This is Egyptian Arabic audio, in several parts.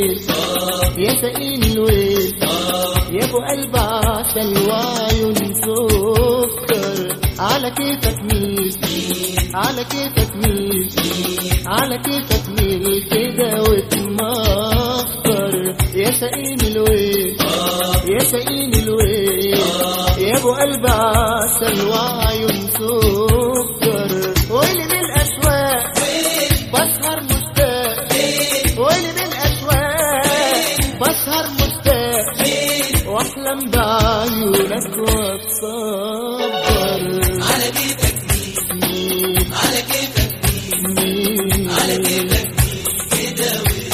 الويل يا سقيل الويل يا ابو قلب عسل وعيون سكر على كيفك ميل على كيفك ميل على كيفك ميل كده وتمخر يا سقيل الويل يا سقيل الويل يا ابو قلب عسل وعيون سكر ويلي من الاشواق بسهر مشتاق ويلي من الاشواق بسهر مشتاق واحلم بعيونك واتصبر على كيفك مين على كيفك مين على كيفك كده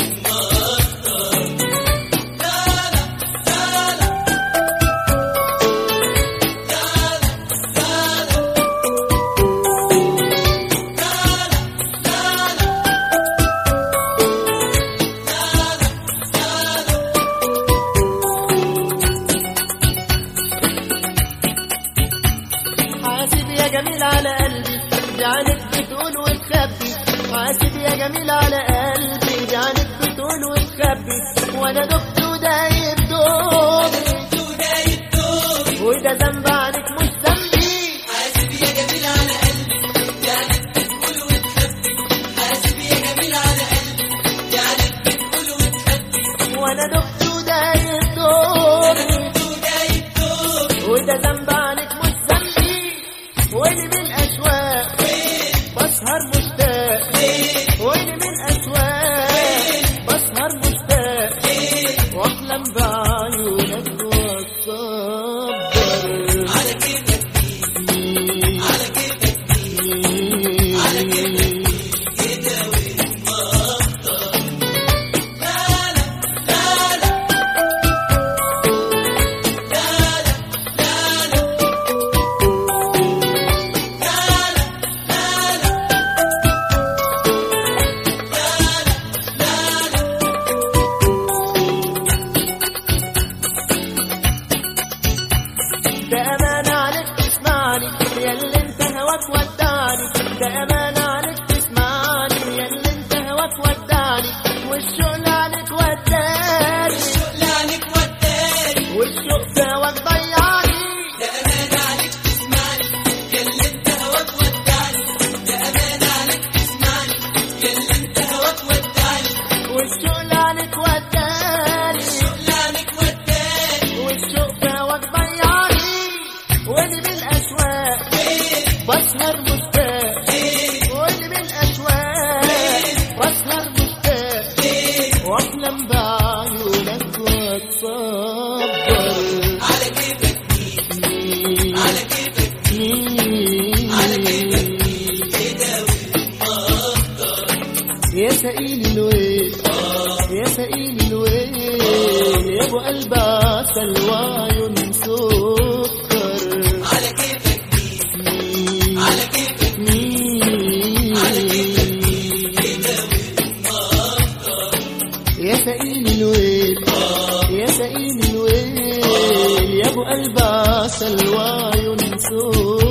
حاسب يا جميل على قلبي جعلك بتقول وتخبي حاسب يا جميل على قلبي جعلك بتقول وتخبي وانا دبت ودايب دوبي ودايب دوبي وده ذنب عنك مش ذنبي حاسب يا جميل على قلبي جعلك بتقول وتخبي حاسب يا جميل على قلبي جعلك بتقول وتخبي وانا دبت ودايب دوبي ودايب دوبي وده ذنب عنك مش ذنبي ويلي من الاشواق بسهر مشتاق ويلي من الاشواق بسهر مشتاق واحلم بعيونك واتصبر على كيفك على كيفك على كيفك كده وتمخطر لا لا لا لا لا لا لا ده أمانة عليك تسمعني يا اللي انت هواك ودعني ده أمانة عليك تسمعني يا اللي انت هواك ودعني والشغل عليك وداني شغلانك وداني والشوق في هواك ضيعني ده أمان عليك تسمعني ياللي انت هواك ودعني ده أمان عليك تسمعني ياللي انت هواك ودعني والشغل عليك وداني شغلانك وداني والشوق في هواك ضيعني واللي من الأشواق بسهر مشتاق واللي من الأشواق بسهر مشتاق واحلم بعيونك واتصبر على كيفك مين على كيفك مين على كيفك كده وتمخطر يا سقيل الويل يا سقيل الويل يا ابو قلب عسل وعيون سكر على كيفك مين على كيفك مين كده وتمخطر يا سقيل الويل يا سقيل الويل يا ابو قلب عسل وعيون سكر